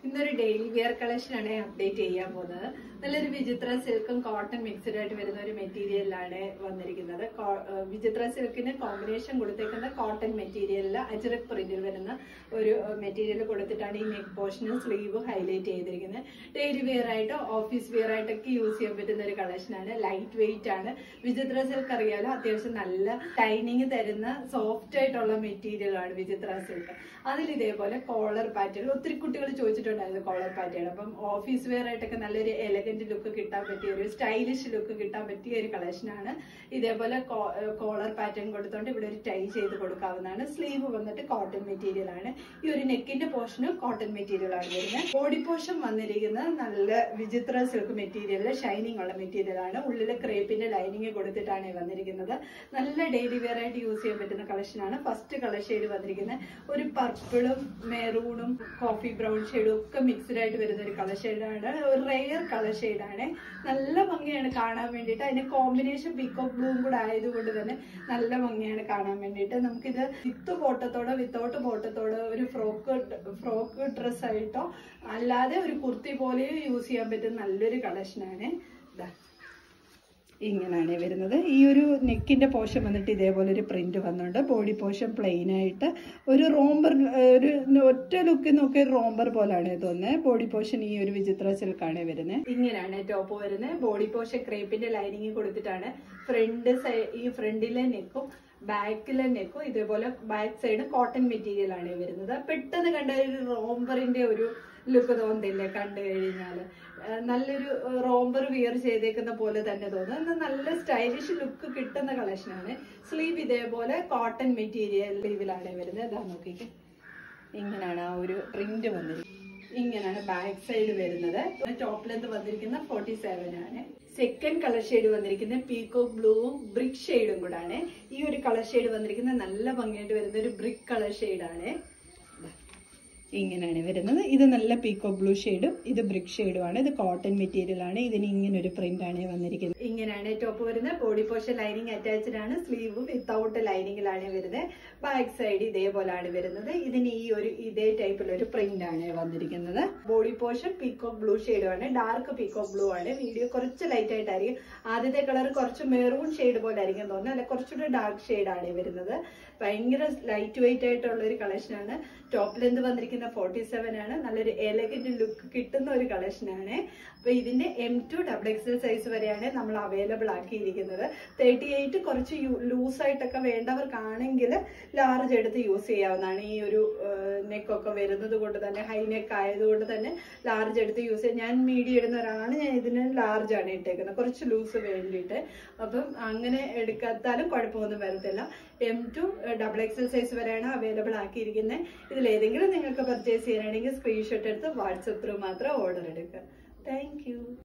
ഇന്നൊരു daily wear collection ആണ് update ചെയ്യാൻ പോകുന്നത് നല്ലൊരു വിചിത്ര സിൽക്കും കോട്ടൺ മിക്സഡ് ആയിട്ട് വരുന്ന ഒരു മെറ്റീരിയലിലാണ് വന്നിരിക്കുന്നത് കോ- ഏഹ് വിചിത്ര സിൽക്കിന് കോമ്പിനേഷൻ കൊടുത്തേക്കുന്ന കോട്ടൺ മെറ്റീരിയലിൽ അജറക് പ്രിന്റിൽ വരുന്ന ഒരു മെറ്റീരിയൽ കൊടുത്തിട്ടാണ് ഈ നെക്ക് പോർഷനും സ്ലീവ് ഹൈലൈറ്റ് ചെയ്തിരിക്കുന്നത് ഡെയിലി വെയർ ആയിട്ട് ഓഫീസ് വെയർ ആയിട്ടൊക്കെ യൂസ് ചെയ്യാൻ പറ്റുന്ന ഒരു കളക്ഷനാണ് ലൈറ്റ് വെയിറ്റ് ആണ് വിചിത്ര സിൽക്ക് അറിയാലോ അത്യാവശ്യം നല്ല ഷൈനിങ് തരുന്ന സോഫ്റ്റ് ആയിട്ടുള്ള മെറ്റീരിയൽ ആണ് വിചിത്ര സിൽക്ക് അതിൽ ഇതേപോലെ കോളർ പാറ്റേൺ ഒത്തിരി കുട്ടികൾ ചോദിച്ചിട്ടുണ്ടായിരുന്നു കോളർ പാറ്റേൺ അപ്പം ഓഫീസ് വെയർ ആയിട്ടൊക്കെ നല്ലൊരു എലഗന്റ് ലുക്ക് കിട്ടാൻ പറ്റിയ ഒരു സ്റ്റൈലിഷ് ലുക്ക് കിട്ടാൻ പറ്റിയ ഒരു കളക്ഷനാണ് ഇതേപോലെ കോളർ പാറ്റേൺ കൊടുത്തോണ്ട് ഇവിടെ ഒരു ടൈ ചെയ്ത് കൊടുക്കാവുന്നതാണ് സ്ലീവ് വന്നിട്ട് കോട്ടൺ മെറ്റീരിയൽ ആണ് ഈ ഒരു നെക്കിന്റെ പോർഷന് കോട്ടൺ മെറ്റീരിയൽ ആണ് വരുന്നത് ബോഡി പോർഷൻ വന്നിരിക്കുന്നത് നല്ല വിചിത്ര സിൽക്ക് മെറ്റീരിയൽ ഷൈനിങ് ഉള്ള മെറ്റീരിയൽ ആണ് ഉള്ളിലെ ക്രേപ്പിന്റെ ലൈനിങ് കൊടുത്തിട്ടാണ് ഈ വന്നിരിക്കുന്നത് നല്ല ഡെയിലി വെയർ ആയിട്ട് യൂസ് ചെയ്യാൻ പറ്റുന്ന കളക്ഷൻ ആണ് ഫസ്റ്റ് കളർ ഷെയ്ഡ് വന്നിരിക്കുന്നത് ഒരു പർപ്പിളും മെറൂണും കോഫി ബ്രൗൺ ഷെയ്ഡും ഒക്കെ മിക്സ്ഡ് ആയിട്ട് വരുന്ന ഒരു കളർ ഷെയ്ഡാണ് ഒരു റെയർ കളർ ഷെയ്ഡാണ് നല്ല ഭംഗിയാണ് കാണാൻ വേണ്ടിയിട്ട് അതിന്റെ കോമ്പിനേഷൻ പീക്കോക്ക് ബ്ലൂവും കൂടെ ആയതുകൊണ്ട് തന്നെ നല്ല ഭംഗിയാണ് കാണാൻ വേണ്ടിയിട്ട് നമുക്കിത് വിത്ത് ബോട്ടത്തോടോ വിത്തൗട്ട് ബോട്ടത്തോടോ ഒരു ഫ്രോക്ക് ഫ്രോക്ക് ഡ്രസ് ആയിട്ടോ അല്ലാതെ ഒരു കുർത്തി പോലെയും യൂസ് ചെയ്യാൻ പറ്റുന്ന നല്ലൊരു കളക്ഷനാണ് ഇതാ ഇങ്ങനെയാണ് വരുന്നത് ഈ ഒരു നെക്കിന്റെ പോർഷൻ വന്നിട്ട് ഇതേപോലെ ഒരു പ്രിന്റ് വന്നുണ്ട് ബോഡി പോർഷൻ പ്ലെയിൻ ആയിട്ട് ഒരു റോംബർ ഒരു ഒറ്റ ലുക്കിൽ നോക്കിയ ഒരു റോംബർ പോലാണ് തോന്നുന്നത് ബോഡി പോർഷൻ ഈ ഒരു വിചിത്ര സിൽക്കാണ് വരുന്നത് ഇങ്ങനെയാണ് ടോപ്പ് വരുന്നത് ബോഡി പോർഷൻ ക്രേപ്പിന്റെ ലൈനിങ് കൊടുത്തിട്ടാണ് ഫ്രണ്ട് ഈ ഫ്രണ്ടിലെ നെക്കും ബാക്കിലെ നെക്കും ഇതേപോലെ ബാക്ക് സൈഡ് കോട്ടൺ മെറ്റീരിയൽ ആണ് വരുന്നത് പെട്ടെന്ന് കണ്ട ഒരു റോംബറിന്റെ ഒരു ലുക്ക് തോന്നുന്നില്ലേ കണ്ടു കഴിഞ്ഞാൽ നല്ലൊരു റോംബർ വിയർ ചെയ്തേക്കുന്ന പോലെ തന്നെ തോന്നും എന്നാൽ നല്ല സ്റ്റൈലിഷ് ലുക്ക് കിട്ടുന്ന കളക്ഷനാണ് സ്ലീവ് ഇതേപോലെ കോട്ടൺ മെറ്റീരിയൽ സ്ലീവിലാണ് വരുന്നത് ഇതാ നോക്കിക്കേ ഇങ്ങനെയാണ് ആ ഒരു പ്രിന്റ് വന്നിരിക്കുന്നത് ഇങ്ങനെയാണ് ബാക്ക് സൈഡ് വരുന്നത് ടോപ്പ് ലെന്ത് വന്നിരിക്കുന്ന ഫോർട്ടി സെവൻ ആണ് സെക്കൻഡ് കളർ ഷെയ്ഡ് വന്നിരിക്കുന്നത് പീക്കോ ബ്ലൂവും ബ്രിക്ക് ഷെയ്ഡും കൂടാണ് ഈ ഒരു കളർ ഷെയ്ഡ് വന്നിരിക്കുന്നത് നല്ല ഭംഗിയായിട്ട് വരുന്ന ഒരു ബ്രിക്ക് കളർ ഷെയ്ഡാണ് ഇങ്ങനെയാണ് വരുന്നത് ഇത് നല്ല പീക്കോ ബ്ലൂ ഷെയ്ഡും ഇത് ബ്രിക്ക് ഷെയ്ഡും ആണ് ഇത് കോട്ടൺ മെറ്റീരിയൽ ആണ് ഇതിന് ഇങ്ങനെ ഒരു പ്രിന്റ് ആണ് വന്നിരിക്കുന്നത് ഇങ്ങനെയാണ് ടോപ്പ് വരുന്നത് ബോഡി പോർഷൻ ലൈനിങ് അറ്റാച്ച്ഡ് ആണ് സ്ലീവ് വിത്തൗട്ട് ലൈനിങ്ങിലാണ് വരുന്നത് ബാക്ക് സൈഡ് ഇതേപോലെയാണ് വരുന്നത് ഇതിന് ഈ ഒരു ഇതേ ടൈപ്പിൽ ഒരു പ്രിന്റ് ആണ് വന്നിരിക്കുന്നത് ബോഡി പോർഷൻ പീക്കോ ബ്ലൂ ഷെയ്ഡും ആണ് ഡാർക്ക് പീക്കോ ബ്ലൂ ആണ് വീഡിയോ കുറച്ച് ലൈറ്റ് ആയിട്ടായിരിക്കും ആദ്യത്തെ കളർ കുറച്ച് മെറൂൺ ഷെയ്ഡ് പോലെ ആയിരിക്കും തോന്നുന്നത് അല്ല കുറച്ചുകൂടി ഡാർക്ക് ഷെയ്ഡ് ആണ് വരുന്നത് ഭയങ്കര ലൈറ്റ് വെയിറ്റ് ആയിട്ടുള്ള ഒരു കളക്ഷനാണ് ടോപ്പ് ലെന്ത് വന്നിരിക്കുന്ന ഫോർട്ടി സെവൻ ആണ് നല്ലൊരു എലഗന്റ് ലുക്ക് കിട്ടുന്ന ഒരു കളക്ഷനാണ് അപ്പൊ ഇതിന്റെ M to double XL size വരെയാണ് നമ്മൾ അവൈലബിൾ ആക്കിയിരിക്കുന്നത് തേർട്ടി എയ്റ്റ് കുറച്ച് ലൂസ് ആയിട്ടൊക്കെ വേണ്ടവർക്കാണെങ്കിൽ ലാർജ് എടുത്ത് യൂസ് ചെയ്യാവുന്നതാണ് ഈ ഒരു നെക്കൊക്കെ വരുന്നത് കൊണ്ട് തന്നെ ഹൈ നെക്ക് ആയതുകൊണ്ട് തന്നെ ലാർജ് എടുത്ത് യൂസ് ചെയ്യാം ഞാൻ മീഡിയം ഇടുന്ന ഒരാളാണ് ഞാൻ ഇതിന് ലാർജ് ആണ് ഇട്ടേക്കുന്നത് കുറച്ച് ലൂസ് വേണ്ടിയിട്ട് അപ്പം അങ്ങനെ എടുക്കാത്താലും കുഴപ്പമൊന്നും വരത്തില്ല M to double XL size വരെയാണ് അവൈലബിൾ ആക്കിയിരിക്കുന്നത് ഇതിൽ ഏതെങ്കിലും നിങ്ങൾക്ക് പർച്ചേസ് ചെയ്യാനാണെങ്കിൽ സ്ക്രീൻഷോട്ട് എടുത്ത് വാട്സപ്പ് ത്രൂ മാത്രം ഓർഡർ എടുക്കുക താങ്ക്